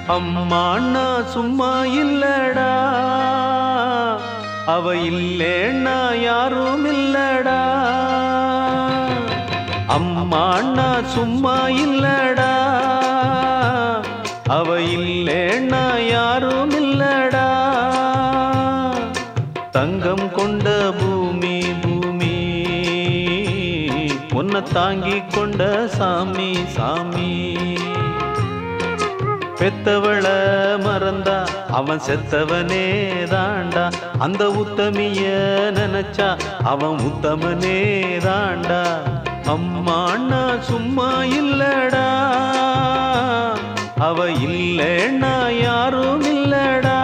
அம்மாண்ணா சும்மா இல்லடா அவ இல்லேன்னா யாரும் இல்லடா அம்மாண்ணா சும்மா இல்லடா அவ இல்லேன்னா யாரும் இல்லடா தங்கம் கொண்ட பூமி பூமி உன்னை தாங்கி கொண்ட சாமி சாமி பெத்தவள மறந்தா அவன் செத்தவனே தாண்டா அந்த உத்தமிய நினைச்சா அவன் உத்தமனே தாண்டா அம்மா அண்ணா சும்மா இல்லடா அவ இல்லைன்னா யாரும் இல்லடா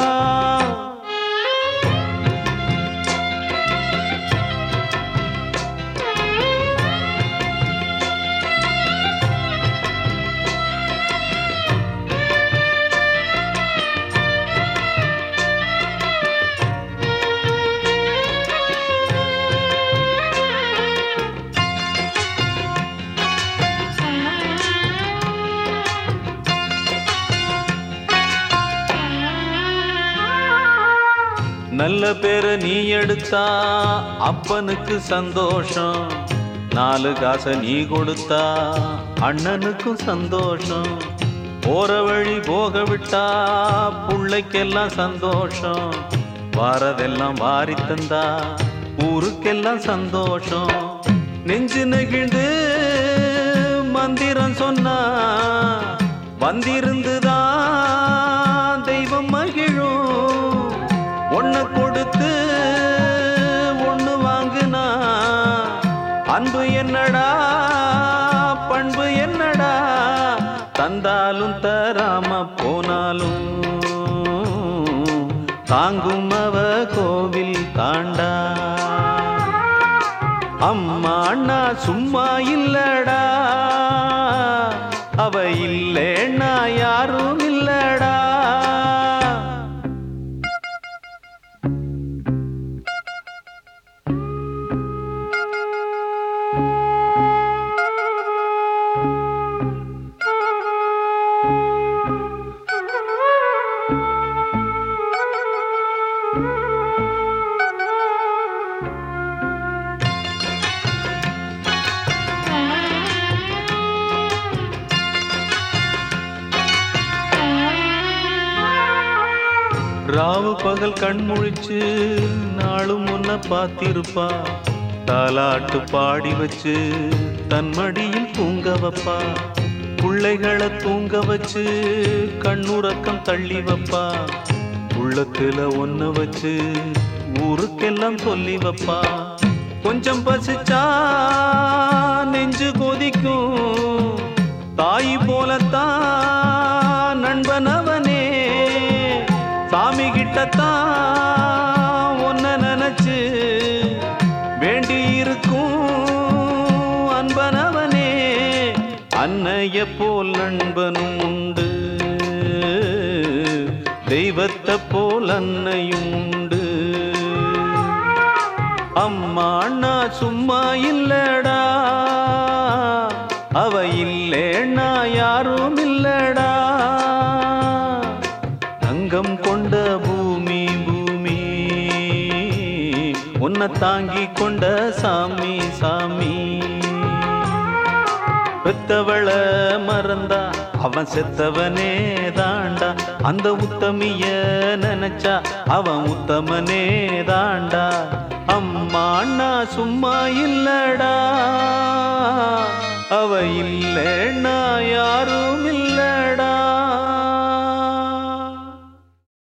நல்ல பேரை நீ எடுத்தா அப்பனுக்கு சந்தோஷம் நாலு காசை நீ கொடுத்தா அண்ணனுக்கும் சந்தோஷம் போற வழி போக விட்டா புள்ளைக்கெல்லாம் சந்தோஷம் வாரதெல்லாம் வாரி தந்தா ஊருக்கெல்லாம் சந்தோஷம் நெஞ்சு நெகிழ்ந்து மந்திரம் சொன்னா வந்திருந்துதான் தெய்வம் மகிழும் ஒன்ன கொடுத்து ஒண்ணு வாங்குனா அன்பு என்னடா பண்பு என்னடா தந்தாலும் தராம போனாலும் தாங்கும் அவ கோவில் தாண்டா அம்மா அண்ணா சும்மா இல்லடா அவ இல்லேன்னா யாரும் இல்லடா ராவு பகல் கண் முழிச்சு நாளும் முன்ன பார்த்திருப்பா தாலாட்டு பாடி வச்சு தன் மடியில் தூங்க வைப்பா பிள்ளைகளை தூங்க வச்சு கண்ணுறக்கம் தள்ளி வைப்பா உள்ளத்துல ஒன்ன வச்சு ஊருக்கெல்லாம் சொல்லி வைப்பா கொஞ்சம் பசிச்சா நெஞ்சு கொதிக்கும் தாய் போலத்தான் நண்பன் அவனே சாமி கிட்டத்தான் ஒன்ன நினைச்சு வேண்டி இருக்கும் அன்பனவனே அன்னைய போல் நண்பனும் உண்டு தெய்வத்தை போல் அன்னையும் உண்டு அம்மா அண்ணா சும்மா இல்லடா அவ இல்லேன்னா யாரும் இல்லடா தங்கம் கொண்ட பூமி பூமி உன்னை தாங்கி கொண்ட சாமி சாமி பெத்தவள மறந்தா அவன் செத்தவனே தாண்டா அந்த உத்தமிய நினைச்சா அவன் உத்தமனே தாண்டா அம்மா அண்ணா சும்மா இல்லடா அவ இல்லைன்னா யாரும்